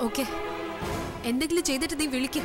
okay എന്തെങ്കിലും ചെയ്തിട്ട് നീ വിളിക്ക്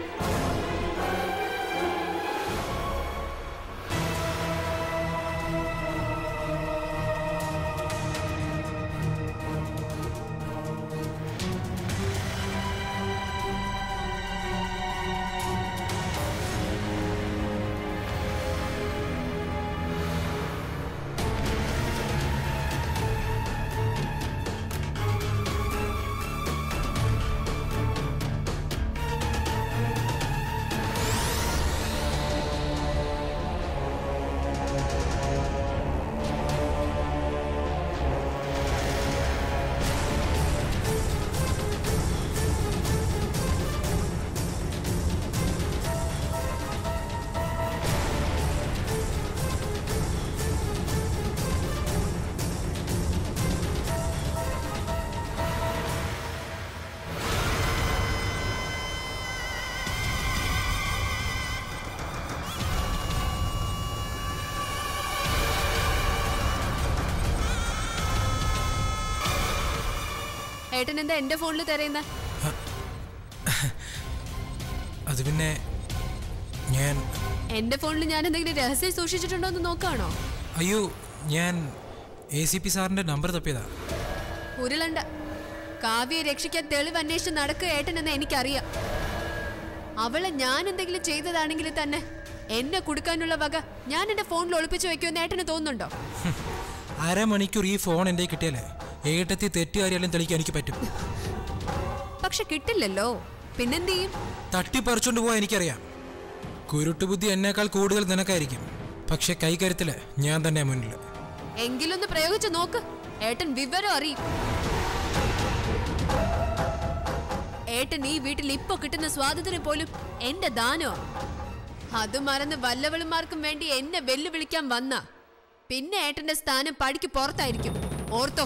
ഏട്ടൻ എന്താ എന്റെ ഫോണിൽ തിരയുന്ന അത് പിന്നെ ഞാൻ എന്റെ ഫോണിൽ ഞാൻ എന്തെങ്കിലും രഹസ്യം സൂക്ഷിച്ചിട്ടുണ്ടോ എന്ന് നോക്കാണോ അയ്യോ ഞാൻ എ സി പി സാറിൻ്റെ നമ്പർ തപ്പിയതാ ഉരുളണ്ട കാവ്യയെ രക്ഷിക്കാൻ തെളിവ് അന്വേഷിച്ച് നടക്കുക ഏട്ടനെന്ന് എനിക്കറിയാം അവളെ ഞാൻ എന്തെങ്കിലും ചെയ്തതാണെങ്കിൽ തന്നെ എന്നെ കൊടുക്കാനുള്ള വക ഞാൻ എന്റെ ഫോണിൽ ഒളിപ്പിച്ചു വെക്കുമെന്ന് ഏട്ടന് തോന്നുന്നുണ്ടോ അരമണിക്കൂർ ഈ ഫോൺ എൻ്റെ കിട്ടിയാലേ ഏട്ടത്തി തെറ്റുകാരിയെല്ലാം തെളിയിക്കാൻ എനിക്ക് പറ്റും പക്ഷെ കിട്ടില്ലല്ലോ പിന്നെന്ത് ചെയ്യും തട്ടിപ്പറിച്ചോണ്ട് പോവാൻ എനിക്കറിയാം കുരുട്ടുബുദ്ധി എന്നേക്കാൾ കൂടുതൽ നിനക്കായിരിക്കും പക്ഷെ കൈകരുത്തില് ഞാൻ തന്നെ മുന്നിൽ എങ്കിലൊന്ന് പ്രയോഗിച്ച് നോക്ക് ഏട്ടൻ വിവരം അറിയും ഏട്ടൻ ഈ വീട്ടിൽ ഇപ്പൊ കിട്ടുന്ന സ്വാതന്ത്ര്യം പോലും എന്റെ ദാനോ അത് മറന്ന് വല്ലവളുമാർക്കും വേണ്ടി എന്നെ വെല്ലുവിളിക്കാൻ വന്ന പിന്നെ ഏട്ടന്റെ സ്ഥാനം പടിക്ക് പുറത്തായിരിക്കും ഓർത്തോ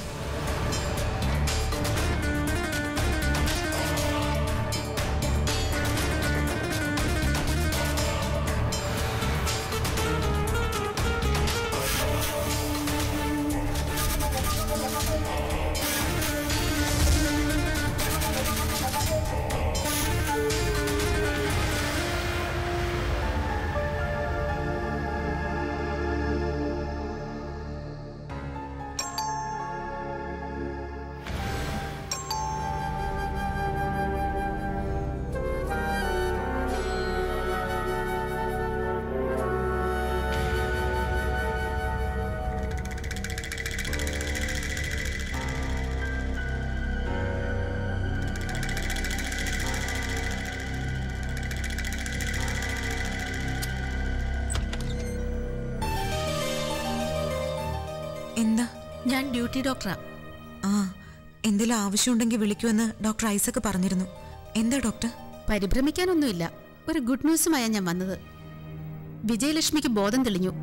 എന്താ ഞാൻ ഡ്യൂട്ടി ഡോക്ടറാ ആ എന്തെങ്കിലും ആവശ്യമുണ്ടെങ്കിൽ വിളിക്കുമെന്ന് ഡോക്ടർ ഐസക്ക് പറഞ്ഞിരുന്നു എന്താ ഡോക്ടർ പരിഭ്രമിക്കാനൊന്നുമില്ല ഒരു ഗുഡ് ന്യൂസുമായാ ഞാൻ വന്നത് വിജയലക്ഷ്മിക്ക് ബോധം തെളിഞ്ഞു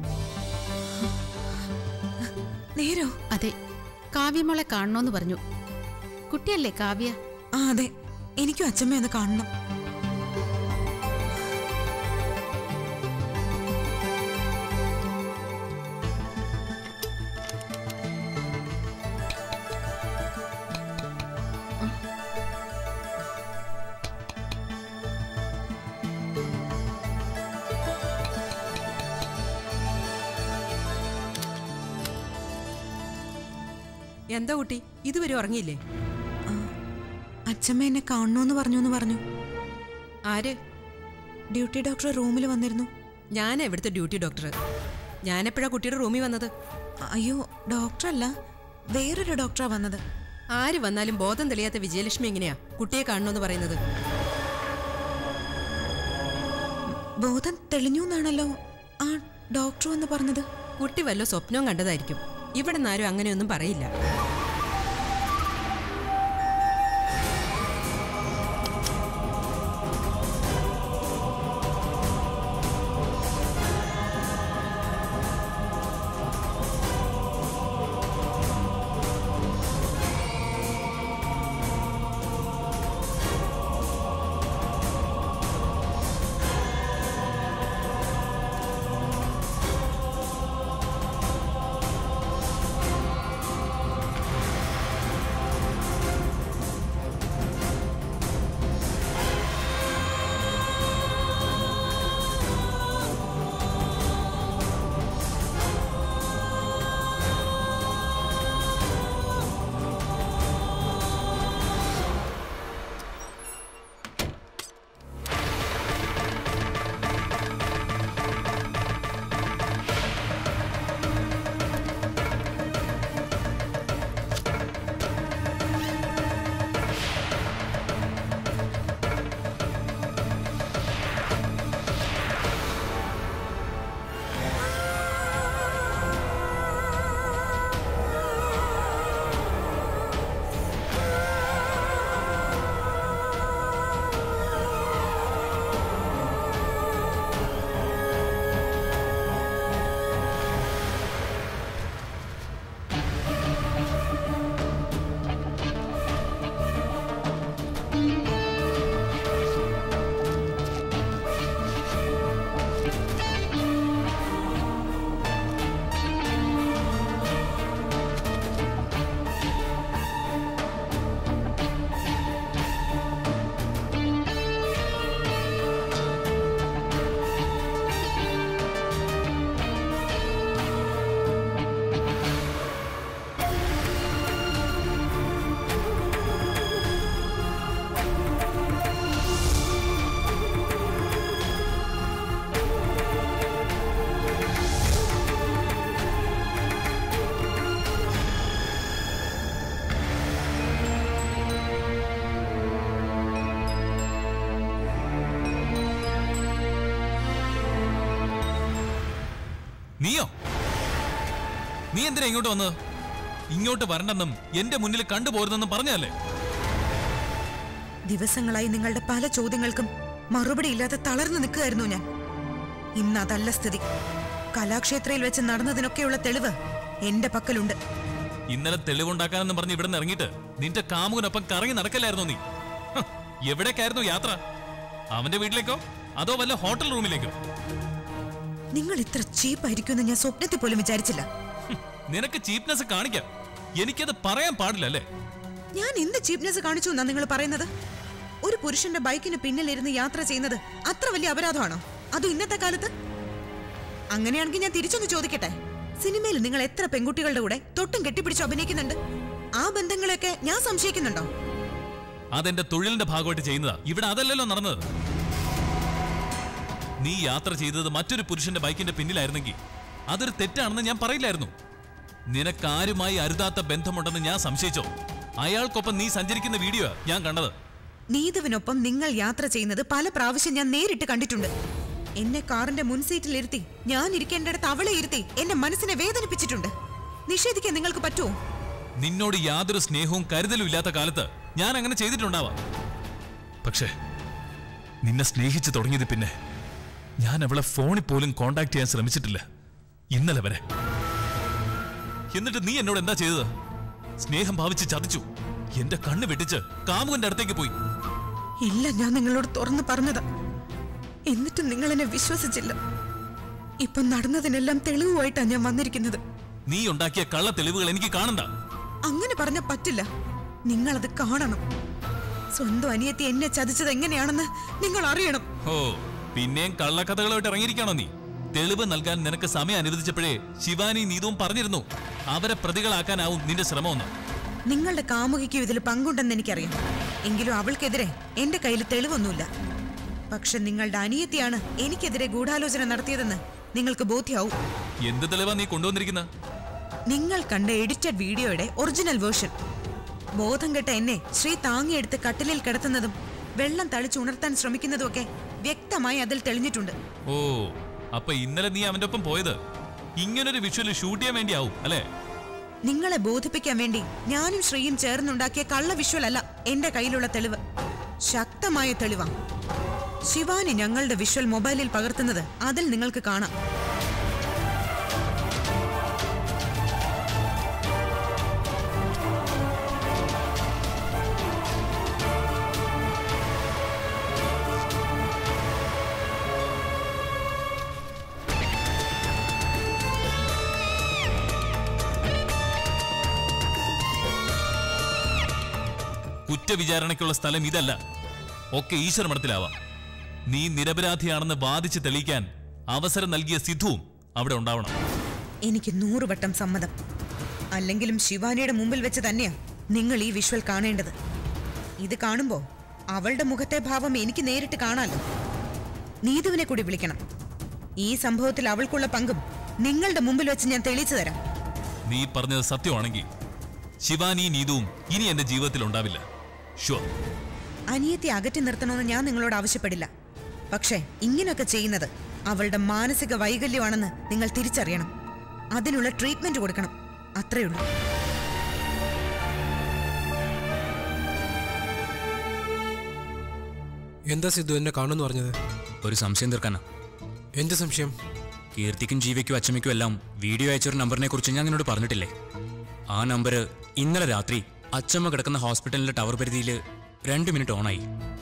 നേരോ അതെ കാവ്യമോളെ കാണണോന്ന് പറഞ്ഞു കുട്ടിയല്ലേ കാവ്യ ആ അതെ എനിക്കും അച്ഛമ്മ ഒന്ന് കാണണം എന്താ കുട്ടി ഇതുവരെ ഉറങ്ങിയില്ലേ അച്ഛമ്മ എന്നെ കാണണമെന്ന് പറഞ്ഞു എന്ന് പറഞ്ഞു ആര് ഡ്യൂട്ടി ഡോക്ടർ റൂമിൽ വന്നിരുന്നു ഞാനാ ഇവിടുത്തെ ഡ്യൂട്ടി ഡോക്ടർ ഞാനെപ്പോഴാ കുട്ടിയുടെ റൂമിൽ വന്നത് അയ്യോ ഡോക്ടറല്ല വേറൊരു ഡോക്ടറാ വന്നത് ആര് വന്നാലും ബോധം തെളിയാത്ത വിജയലക്ഷ്മി എങ്ങനെയാ കുട്ടിയെ കാണണമെന്ന് പറയുന്നത് ബോധം തെളിഞ്ഞു എന്നാണല്ലോ ആ ഡോക്ടർ വന്ന് പറഞ്ഞത് കുട്ടി വല്ല സ്വപ്നവും കണ്ടതായിരിക്കും ഇവിടെ നിന്നാരും അങ്ങനെയൊന്നും പറയില്ല നീയോ നീ എന്തിനാ ഇങ്ങോട്ട് വന്നത് ഇങ്ങോട്ട് വരണ്ടെന്നും എന്റെ മുന്നിൽ കണ്ടുപോരുന്നെന്നും പറഞ്ഞല്ലേ ദിവസങ്ങളായി നിങ്ങളുടെ പല ചോദ്യങ്ങൾക്കും മറുപടി ഇല്ലാതെ തളർന്നു നിൽക്കുകയായിരുന്നു ഞാൻ ഇന്ന് അതല്ല സ്ഥിതി കലാക്ഷേത്രയിൽ വെച്ച് നടന്നതിനൊക്കെയുള്ള തെളിവ് എന്റെ പക്കലുണ്ട് ഇന്നലെ തെളിവുണ്ടാക്കാനെന്ന് പറഞ്ഞ് ഇവിടെ നിന്ന് ഇറങ്ങിയിട്ട് നിന്റെ കാമുകനൊപ്പം കറങ്ങി നടക്കലായിരുന്നു നീ ഹ്, എവിടേക്കായിരുന്നു യാത്ര അവന്റെ വീട്ടിലേക്കോ അതോ വല്ല ഹോട്ടൽ റൂമിലേക്കോ നിങ്ങൾ ഇത്ര ചീപ്പായിരിക്കുമെന്ന് ഞാൻ സ്വപ്നത്തിൽ പോലും വിചാരിച്ചില്ല ഹ്, നിനക്ക് ചീപ്നെസ് കാണിക്കാം എനിക്കത് പറയാൻ പാടില്ല അല്ലേ ഞാൻ എന്ത് ചീപ്നെസ് കാണിച്ചു എന്നാ നിങ്ങൾ പറയുന്നത് ഒരു പുരുഷന്റെ ബൈക്കിന് പിന്നിലിരുന്ന് യാത്ര ചെയ്യുന്നത് അത്ര വലിയ അപരാധമാണോ അതും ഇന്നത്തെ കാലത്ത് അങ്ങനെയാണെങ്കിൽ ഞാൻ തിരിച്ചൊന്ന് ചോദിക്കട്ടെ സിനിമയിൽ നിങ്ങൾ എത്ര പെൺകുട്ടികളുടെ കൂടെ തൊട്ടും കെട്ടിപ്പിടിച്ച് അഭിനയിക്കുന്നുണ്ട് ആ ബന്ധങ്ങളെയൊക്കെ ഞാൻ സംശയിക്കുന്നുണ്ടോ അതെന്റെ തൊഴിലിന്റെ ഭാഗമായിട്ട് ചെയ്യുന്നതാ ഇവിടെ അതല്ലല്ലോ നടന്നത് നീ യാത്ര ചെയ്തത് മറ്റൊരു പുരുഷന്റെ ബൈക്കിന്റെ പിന്നിലായിരുന്നെങ്കിൽ അതൊരു തെറ്റാണെന്ന് ഞാൻ പറയില്ലായിരുന്നു നിനക്കാരുമായി അരുതാത്ത ബന്ധമുണ്ടെന്ന് ഞാൻ സംശയിച്ചോ അയാൾക്കൊപ്പം നീ സഞ്ചരിക്കുന്ന വീഡിയോ ഞാൻ കണ്ടത് നീതുവിനൊപ്പം നിങ്ങൾ യാത്ര ചെയ്യുന്നത് പല പ്രാവശ്യം ഞാൻ നേരിട്ട് കണ്ടിട്ടുണ്ട് എന്നെ കാറിന്റെ മുൻ സീറ്റിൽ ഇരുത്തി ഞാൻ ഇരിക്കേണ്ടിടത്ത് അവളെ ഇരുത്തി എന്റെ മനസ്സിനെ വേദനിപ്പിച്ചിട്ടുണ്ട് നിഷേധിക്കാൻ നിങ്ങൾക്ക് പറ്റുമോ നിന്നോട് യാതൊരു സ്നേഹവും കരുതലും ഇല്ലാത്ത കാലത്ത് ഞാൻ അങ്ങനെ ചെയ്തിട്ടുണ്ടാവാം പക്ഷേ നിന്നെ സ്നേഹിച്ചു തുടങ്ങിയത് പിന്നെ ഞാൻ അവളെ ഫോണിൽ പോലും കോണ്ടാക്ട് ചെയ്യാൻ ശ്രമിച്ചിട്ടില്ല ഇന്നലെ വരെ എന്നിട്ട് നീ എന്നോട് എന്താ ചെയ്തത് സ്നേഹം ഭാവിച്ച് ചതിച്ചു എന്റെ കണ്ണ് വെട്ടിച്ച് കാമുകന്റെ അടുത്തേക്ക് പോയി ഇല്ല ഞാൻ നിങ്ങളോട് തുറന്നു പറഞ്ഞതാ എന്നിട്ടും നിങ്ങൾ എന്നെ വിശ്വസിച്ചില്ല ഇപ്പൊ നടന്നതിനെല്ലാം തെളിവുമായിട്ടാണ് ഞാൻ വന്നിരിക്കുന്നത് നീ ഉണ്ടാക്കിയ കള്ള തെളിവുകൾ എനിക്ക് കാണണ്ട അങ്ങനെ പറഞ്ഞ പറ്റില്ല നിങ്ങളത് കാണണം സ്വന്തം അനിയത്തി എന്നെ ചതിച്ചത് എങ്ങനെയാണെന്ന് നിങ്ങൾ അറിയണം ഓ പിന്നെയും കള്ളക്കഥകളുമായിട്ട് ഇറങ്ങിയിരിക്കാണോ നീ തെളിവ് നൽകാൻ നിനക്ക് സമയം അനുവദിച്ചപ്പോഴേ ശിവാനി നീതുവും പറഞ്ഞിരുന്നു അവരെ പ്രതികളാക്കാനാവും നിന്റെ ശ്രമമെന്ന് നിങ്ങളുടെ കാമുകിക്കും ഇതിൽ പങ്കുണ്ടെന്ന് എനിക്കറിയാം എങ്കിലും അവൾക്കെതിരെ എന്റെ കയ്യിൽ തെളിവൊന്നുമില്ല പക്ഷെ നിങ്ങളുടെ അനിയത്തിയാണ് എനിക്കെതിരെ ഗൂഢാലോചന നടത്തിയതെന്ന് നിങ്ങൾക്ക് ബോധ്യാവും എന്ത് തെളിവാ നീ കൊണ്ടുവന്നിരിക്കുന്നത് നിങ്ങൾ കണ്ട എഡിറ്റഡ് വീഡിയോയുടെ ഒറിജിനൽ വേർഷൻ ബോധം കെട്ട എന്നെ ശ്രീ താങ്ങിയെടുത്ത് കട്ടിലിൽ കിടത്തുന്നതും വെള്ളം തളിച്ചുണർത്താൻ ശ്രമിക്കുന്നതുമൊക്കെ വ്യക്തമായി അതിൽ തെളിഞ്ഞിട്ടുണ്ട് ഓ അപ്പൊ ഇന്നലെ നീ അവന്റെ ഒപ്പം പോയത് ഇങ്ങനൊരു വിഷ്വൽ ഷൂട്ട് ചെയ്യാൻ വേണ്ടിയാവും അല്ലേ നിങ്ങളെ ബോധിപ്പിക്കാൻ വേണ്ടി ഞാനും ശ്രീയും ചേർന്നുണ്ടാക്കിയ കള്ള വിഷ്വൽ അല്ല എന്റെ കയ്യിലുള്ള തെളിവ് ശക്തമായ തെളിവാണ് ശിവാനി ഞങ്ങളുടെ വിഷ്വൽ മൊബൈലിൽ പകർത്തുന്നത് അതിൽ നിങ്ങൾക്ക് കാണാം കുറ്റവിചാരണയ്ക്കുള്ള സ്ഥലം ഇതല്ല ഒക്കെ ഈശ്വര മഠത്തിലാവാം നീ നിരപരാധിയാണെന്ന് വാദിച്ച് തെളിയിക്കാൻ അവസരം നൽകിയ സിദ്ധുവും അവിടെ ഉണ്ടാവണം എനിക്ക് നൂറുവട്ടം സമ്മതം അല്ലെങ്കിലും ശിവാനിയുടെ മുമ്പിൽ വെച്ച് തന്നെയാ നിങ്ങൾ ഈ വിഷ്വൽ കാണേണ്ടത് ഇത് കാണുമ്പോ അവളുടെ മുഖത്തെ ഭാവം എനിക്ക് നേരിട്ട് കാണാലോ നീതുവിനെ കൂടി വിളിക്കണം ഈ സംഭവത്തിൽ അവൾക്കുള്ള പങ്കും നിങ്ങളുടെ മുമ്പിൽ വെച്ച് ഞാൻ തെളിയിച്ചു തരാം നീ പറഞ്ഞത് സത്യമാണെങ്കിൽ ശിവാനി നീതുവും ഇനി എന്റെ ജീവിതത്തിൽ ഉണ്ടാവില്ല ഷുവർ അനിയത്തെ അകറ്റി നിർത്തണമെന്ന് ഞാൻ നിങ്ങളോട് ആവശ്യപ്പെടില്ല പക്ഷേ ഇങ്ങനെയൊക്കെ ചെയ്യുന്നത് അവളുടെ മാനസിക വൈകല്യമാണെന്ന് നിങ്ങൾ തിരിച്ചറിയണം അതിനുള്ള ട്രീറ്റ്മെന്റ് കൊടുക്കണം അത്രേ ഉള്ളൂ എന്താ സിദ്ധു എന്നെ കാണുമെന്ന് പറഞ്ഞത് ഒരു സംശയം തീർക്കാനാ എന്ത് സംശയം കീർത്തിക്കും ജീവയ്ക്കും അച്ചമ്മയ്ക്കും എല്ലാം വീഡിയോ അയച്ചൊരു നമ്പറിനെ കുറിച്ച് ഞാൻ നിന്നോട് പറഞ്ഞിട്ടില്ലേ ആ നമ്പർ ഇന്നലെ രാത്രി അച്ചമ്മ കിടക്കുന്ന ഹോസ്പിറ്റലിലെ ടവർ പരിധിയിൽ രണ്ട് മിനിറ്റ് ഓണായി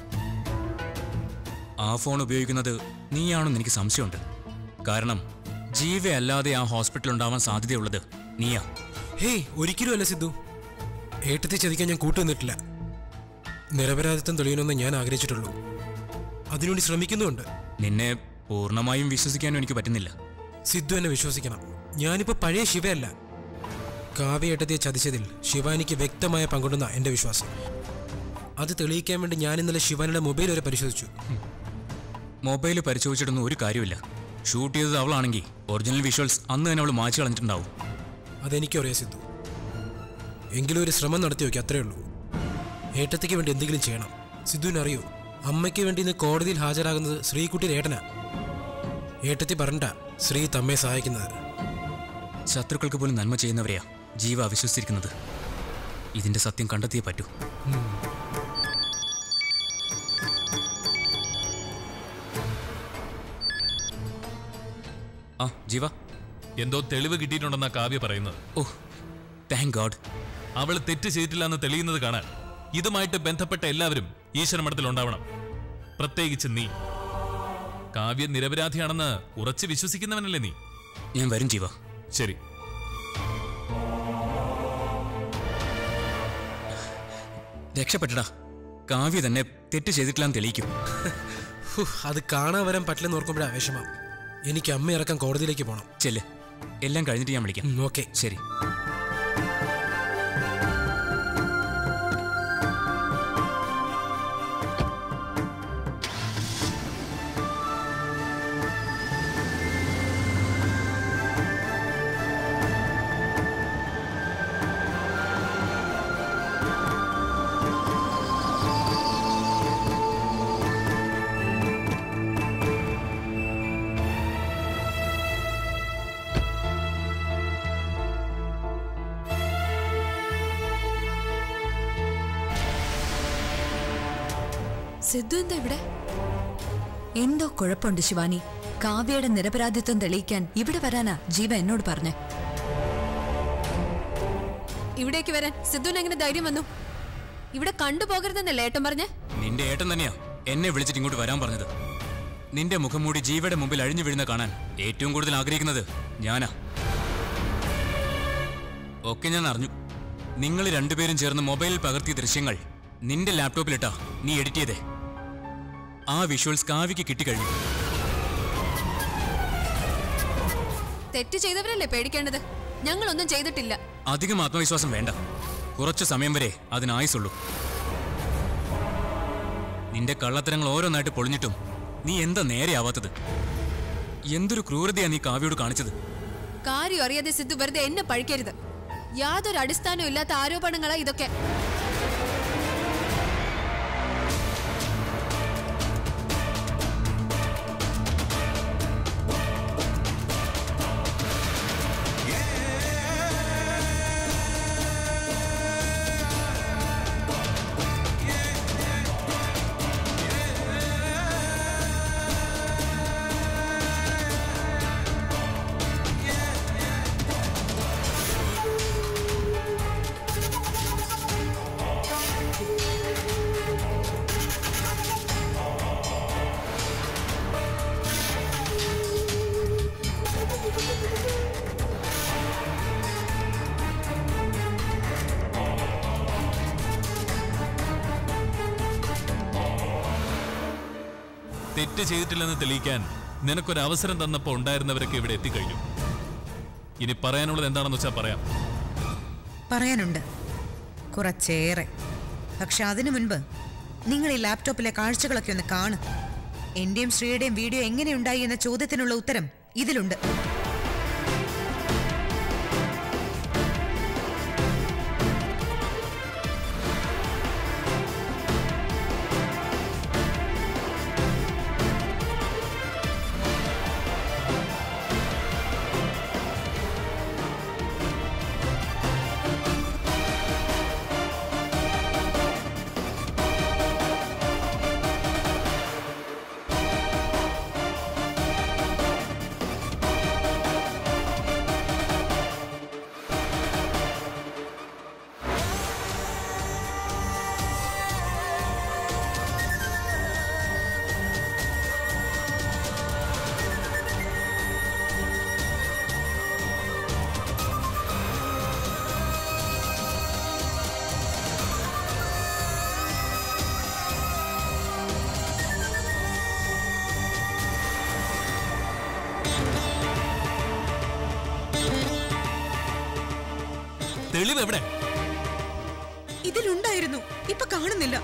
ആ ഫോൺ ഉപയോഗിക്കുന്നത് നീയാണെന്ന് എനിക്ക് സംശയമുണ്ട് കാരണം ജീവ അല്ലാതെ ആ ഹോസ്പിറ്റൽ ഉണ്ടാവാൻ സാധ്യതയുള്ളത് നീയാ ഹേയ് ഒരിക്കലും അല്ല സിദ്ധു ഏട്ടത്തെ ചതിക്കാൻ ഞാൻ കൂട്ടുനിന്നിട്ടില്ല നിരപരാധിത്വം തെളിയണമെന്ന് ഞാൻ ആഗ്രഹിച്ചിട്ടുള്ളൂ അതിനുവേണ്ടി ശ്രമിക്കുന്നുമുണ്ട് നിന്നെ പൂർണ്ണമായും വിശ്വസിക്കാനും എനിക്ക് പറ്റുന്നില്ല സിദ്ധു എന്നെ വിശ്വസിക്കണം ഞാനിപ്പോ പഴയ ശിവയല്ല കാവ്യേട്ടത്തെ ചതിച്ചതിൽ ശിവാനിക്ക് വ്യക്തമായ പങ്കുണ്ടെന്ന എന്റെ വിശ്വാസം അത് തെളിയിക്കാൻ വേണ്ടി ഞാൻ ഇന്നലെ ശിവാനിയുടെ മൊബൈൽ വരെ പരിശോധിച്ചു മൊബൈൽ പരിശോധിച്ചിട്ടൊന്നും ഒരു കാര്യമില്ല ഷൂട്ട് ചെയ്തത് അവളാണെങ്കിൽ ഒറിജിനൽ വിഷ്വൽസ് അന്ന് തന്നെ അവൾ മാറ്റി കളഞ്ഞിട്ടുണ്ടാവും അതെനിക്കറിയാം സിദ്ധു എങ്കിലും ഒരു ശ്രമം നടത്തി നോക്കി അത്രേ ഉള്ളൂ ഏട്ടത്തിക്ക് വേണ്ടി എന്തെങ്കിലും ചെയ്യണം സിദ്ധുവിന് അറിയൂ അമ്മയ്ക്ക് വേണ്ടി ഇന്ന് കോടതിയിൽ ഹാജരാകുന്നത് ശ്രീകുട്ടിയുടെ ഏട്ടനാ ഏട്ടത്തി പറഞ്ഞ ശ്രീ തമ്മയെ സഹായിക്കുന്നത് ശത്രുക്കൾക്ക് പോലും നന്മ ചെയ്യുന്നവരെയാ ജീവ അവിശ്വസിച്ചിരിക്കുന്നത് ഇതിന്റെ സത്യം കണ്ടെത്തിയേ പറ്റൂ ആ ജീവ എന്തോ തെളിവ് കിട്ടിയിട്ടുണ്ടെന്നാ കാവ്യ പറയുന്നത് ഓ താങ്ക് ഗോഡ് അവൾ തെറ്റ് ചെയ്തിട്ടില്ല എന്ന് തെളിയുന്നത് കാണാൻ ഇതുമായിട്ട് ബന്ധപ്പെട്ട എല്ലാവരും ഈശ്വര മഠത്തിൽ ഉണ്ടാവണം പ്രത്യേകിച്ച് നീ കാവ്യ നിരപരാധിയാണെന്ന് ഉറച്ചു വിശ്വസിക്കുന്നവനല്ലേ നീ ഞാൻ വരും ജീവ ശരി രക്ഷപ്പെട്ടടാ കാവ്യ തന്നെ തെറ്റ് ചെയ്തിട്ടില്ലാന്ന് തെളിയിക്കും ഹു, അത് കാണാൻ വരാൻ പറ്റില്ലെന്ന് ഓർക്കുമ്പോഴാ വിഷമം എനിക്ക് അമ്മ ഇറക്കാൻ കോടതിയിലേക്ക് പോകണം ചെല്ല് എല്ലാം കഴിഞ്ഞിട്ട് ഞാൻ വിളിക്കാം ഓക്കെ ശരി സിദ്ധു എന്താ ഇവിടെ എന്തോ കുഴപ്പമുണ്ട് ശിവാനി കാവ്യയുടെ നിരപരാധിത്വം തെളിയിക്കാൻ ഇവിടെ വരാനാ ജീവ എന്നോട് പറഞ്ഞേ ഇവിടേക്ക് വരാൻ സിദ്ധുവിന് എങ്ങനെ ധൈര്യം വന്നു ഇവിടെ കണ്ടുപോകരുതെന്നല്ലേ ഏട്ടൻ പറഞ്ഞേ നിന്റെ ഏട്ടൻ തന്നെയാ എന്നെ വിളിച്ചിട്ട് ഇങ്ങോട്ട് വരാൻ പറഞ്ഞത് നിന്റെ മുഖം മൂടി ജീവയുടെ മുമ്പിൽ അഴിഞ്ഞു വീഴുന്ന കാണാൻ ഏറ്റവും കൂടുതൽ ആഗ്രഹിക്കുന്നത് ഞാനാ ഒക്കെ ഞാൻ അറിഞ്ഞു നിങ്ങൾ രണ്ടുപേരും ചേർന്ന് മൊബൈലിൽ പകർത്തിയ ദൃശ്യങ്ങൾ നിന്റെ ലാപ്ടോപ്പിലിട്ടാ നീ എഡിറ്റ് ചെയ്തേ ആ വിഷ്വൽസ് കാവ്യക്ക് കിട്ടിക്കഴിഞ്ഞു തെറ്റ് ചെയ്തവരല്ലേ പേടിക്കേണ്ടത് ഞങ്ങളൊന്നും ചെയ്തിട്ടില്ല അധികം ആത്മവിശ്വാസം വേണ്ട കുറച്ചു സമയം വരെ അതിനായുസുള്ളൂ നിന്റെ കള്ളത്തരങ്ങൾ ഓരോന്നായിട്ട് പൊളിഞ്ഞിട്ടും നീ എന്താ നേരെയാവാത്തത് എന്തൊരു ക്രൂരതയാ നീ കാവ്യോട് കാണിച്ചത് കാര്യം അറിയാതെ സിദ്ധു വെറുതെ എന്നെ പഴിക്കരുത് യാതൊരു അടിസ്ഥാനവും ഇല്ലാത്ത ആരോപണങ്ങളാ ഇതൊക്കെ തെറ്റ് ചെയ്തിട്ടില്ലെന്ന് തെളിയിക്കാൻ നിനക്കൊരു അവസരം തന്നപ്പോൾ ഉണ്ടായിരുന്നവരൊക്കെ ഇവിടെ എത്തിക്കഴിഞ്ഞു ഇനി പറയാനുള്ളത് എന്താണെന്ന് വെച്ചാൽ പറയാം പറയാനുണ്ട് കുറച്ചേറെ പക്ഷെ അതിനു മുൻപ് നിങ്ങൾ ഈ ലാപ്ടോപ്പിലെ കാഴ്ചകളൊക്കെ ഒന്ന് കാണും എന്റെയും ശ്രീയുടെയും വീഡിയോ എങ്ങനെയുണ്ടായി എന്ന ചോദ്യത്തിനുള്ള ഉത്തരം ഇതിലുണ്ട് തെളിവ് എവിടെ ഇതിലുണ്ടായിരുന്നു ഇപ്പൊ കാണുന്നില്ല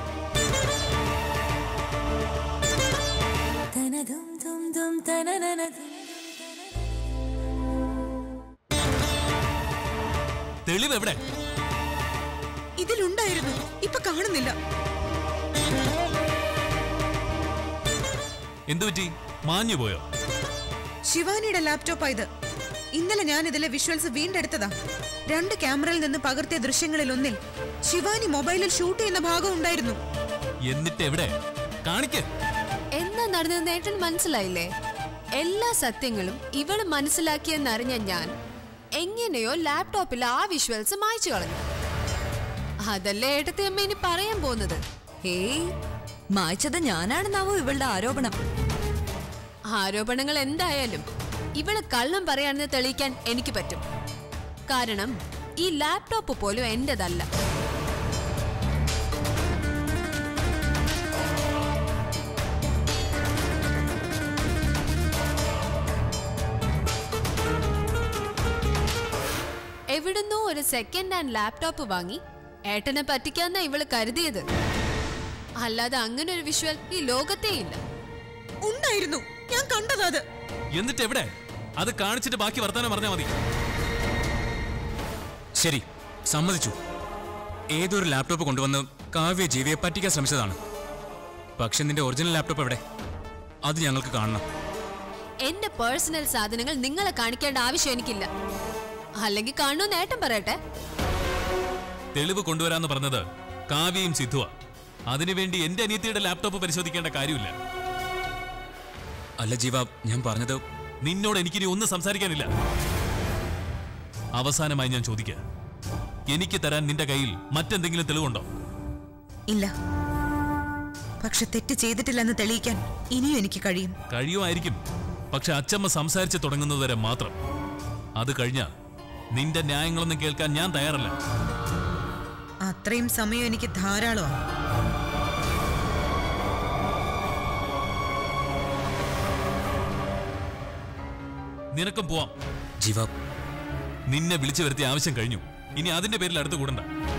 തെളിവ് എവിടെ ഇതിലുണ്ടായിരുന്നു ഇപ്പൊ കാണുന്നില്ല എന്തു പറ്റി മാഞ്ഞു പോയോ ശിവാനിയുടെ ലാപ്ടോപ്പാ ഇത് ഇന്നലെ ഞാൻ ഇതിലെ വിഷ്വൽസ് വീണ്ടെടുത്തതാ രണ്ട് ക്യാമറയിൽ നിന്ന് പകർത്തിയ ദൃശ്യങ്ങളിൽ ഒന്നിൽ ശിവാനി മൊബൈലിൽ ഷൂട്ട് ചെയ്യുന്ന ഭാഗം ഉണ്ടായിരുന്നു എന്നിട്ട് എവിടെ കാണിക്ക് എന്താ നടന്നതെന്ന് ഏട്ടൻ മനസ്സിലായില്ലേ എല്ലാ സത്യങ്ങളും ഇവള് മനസ്സിലാക്കിയെന്നറിഞ്ഞ ഞാൻ എങ്ങനെയോ ലാപ്ടോപ്പിൽ ആ വിഷ്വൽസ് മായ്ച്ചു കളഞ്ഞു അതല്ലേ ഏട്ടത്തെ അമ്മ ഇനി പറയാൻ പോകുന്നത് ഹേയ് മായ്ച്ചത് ഞാനാണെന്നാവോ ഇവളുടെ ആരോപണം ആരോപണങ്ങൾ എന്തായാലും ഇവള് കള്ളം പറയാണെന്ന് തെളിയിക്കാൻ എനിക്ക് പറ്റും കാരണം ഈ ലാപ്ടോപ്പ് പോലും എന്റേതല്ല എവിടുന്നോ ഒരു സെക്കൻഡ് ഹാൻഡ് ലാപ്ടോപ്പ് വാങ്ങി ഏട്ടനെ പറ്റിക്കാന്ന ഇവള് കരുതിയത് അല്ലാതെ അങ്ങനെ ഒരു വിഷ്വൽ ഈ ലോകത്തേ ഇല്ല ഉണ്ടായിരുന്നു ഞാൻ കണ്ടതാ അത് എന്നിട്ട് എവിടെ അത് കാണിച്ചിട്ട് ബാക്കി വർത്താനം പറഞ്ഞാൽ മതി ശരി സമ്മതിച്ചു ഏതൊരു ലാപ്ടോപ്പ് കൊണ്ടുവന്ന് കാവ്യ ജീവിയെ പറ്റിക്കാൻ ശ്രമിച്ചതാണ് പക്ഷെ നിന്റെ ഒറിജിനൽ ലാപ്ടോപ്പ് എവിടെ അത് ഞങ്ങൾക്ക് കാണണം എന്റെ പേഴ്സണൽ സാധനങ്ങൾ നിങ്ങളെ കാണിക്കേണ്ട ആവശ്യം എനിക്കില്ല അല്ലെങ്കിൽ കാണൂ നേട്ടം പറയട്ടെ തെളിവ് കൊണ്ടുവരാന്ന് പറഞ്ഞത് കാവ്യയും സിദ്ധുവ അതിനുവേണ്ടി എന്റെ അനിയത്തിയുടെ ലാപ്ടോപ്പ് പരിശോധിക്കേണ്ട കാര്യമില്ല അല്ല ജീവ ഞാൻ പറഞ്ഞത് നിന്നോട് എനിക്കിനി ഒന്നും സംസാരിക്കാനില്ല അവസാനമായി ഞാൻ ചോദിക്കുക എനിക്ക് തരാൻ നിന്റെ കയ്യിൽ മറ്റെന്തെങ്കിലും തെളിവുണ്ടോ ഇല്ല പക്ഷെ തെറ്റ് ചെയ്തിട്ടില്ലെന്ന് തെളിയിക്കാൻ ഇനിയും എനിക്ക് കഴിയും കഴിയുമായിരിക്കും പക്ഷെ അച്ചമ്മ സംസാരിച്ച് തുടങ്ങുന്നതുവരെ മാത്രം അത് കഴിഞ്ഞ നിന്റെ ന്യായങ്ങളൊന്നും കേൾക്കാൻ ഞാൻ തയ്യാറല്ല അത്രയും സമയം എനിക്ക് ധാരാളമാണ് നിനക്കും പോവാം ജീവ നിന്നെ വിളിച്ചു വരുത്തിയ ആവശ്യം കഴിഞ്ഞു ഇനി അതിന്റെ പേരിൽ അടുത്ത് കൂടണ്ട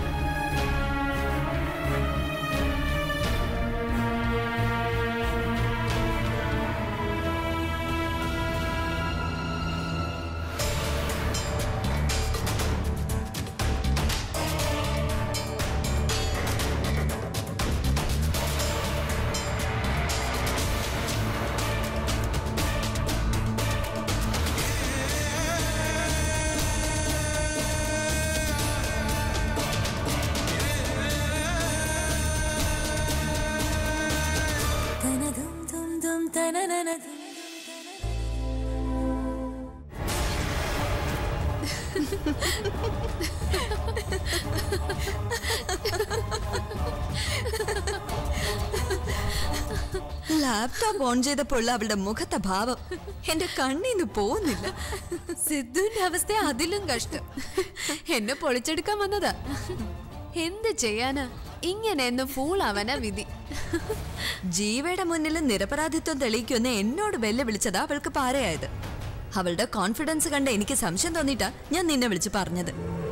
ലാപ്ടോപ്പ് ഓൺ ചെയ്തപ്പോൾ അവളുടെ മുഖത്തെ ഭാവം എന്റെ കണ്ണീന്ന് പോകുന്നില്ല സിദ്ധുവിന്റെ അവസ്ഥ അതിലും കഷ്ടം എന്നെ പൊളിച്ചെടുക്കാൻ വന്നതാ എന്ത് ചെയ്യാനാ ഇങ്ങനെയൊന്നും ഫൂൾ ആവാനാ വിധി ജീവയുടെ മുന്നിൽ നിരപരാധിത്വം തെളിയിക്കുമെന്ന് എന്നോട് വെല്ലുവിളിച്ചതാ അവൾക്ക് പാരയായത് അവളുടെ കോൺഫിഡൻസ് കണ്ട് എനിക്ക് സംശയം തോന്നിയിട്ടാ ഞാൻ നിന്നെ വിളിച്ച് പറഞ്ഞത്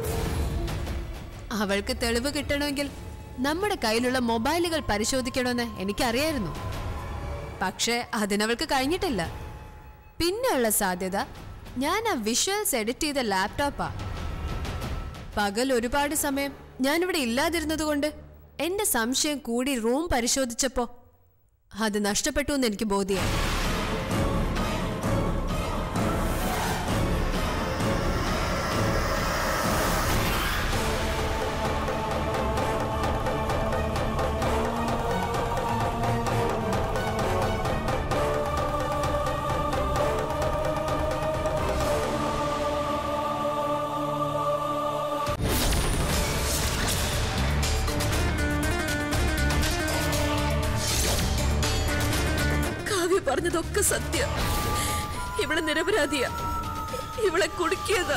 അവൾക്ക് തെളിവ് കിട്ടണമെങ്കിൽ നമ്മുടെ കയ്യിലുള്ള മൊബൈലുകൾ പരിശോധിക്കണമെന്ന് എനിക്കറിയായിരുന്നു പക്ഷേ അതിനവൾക്ക് കഴിഞ്ഞിട്ടില്ല പിന്നെയുള്ള സാധ്യത ഞാൻ ആ വിഷ്വൽസ് എഡിറ്റ് ചെയ്ത ലാപ്ടോപ്പാ പകൽ ഒരുപാട് സമയം ഞാനിവിടെ ഇല്ലാതിരുന്നതുകൊണ്ട് എന്റെ സംശയം കൂടി റൂം പരിശോധിച്ചപ്പോ അത് നഷ്ടപ്പെട്ടു എന്ന് എനിക്ക് ബോധ്യമായി കാവ്യ പറഞ്ഞതൊക്കെ സത്യം ഇവളെ നിരപരാധിയ ഇവളെ കുടുക്കിയതാ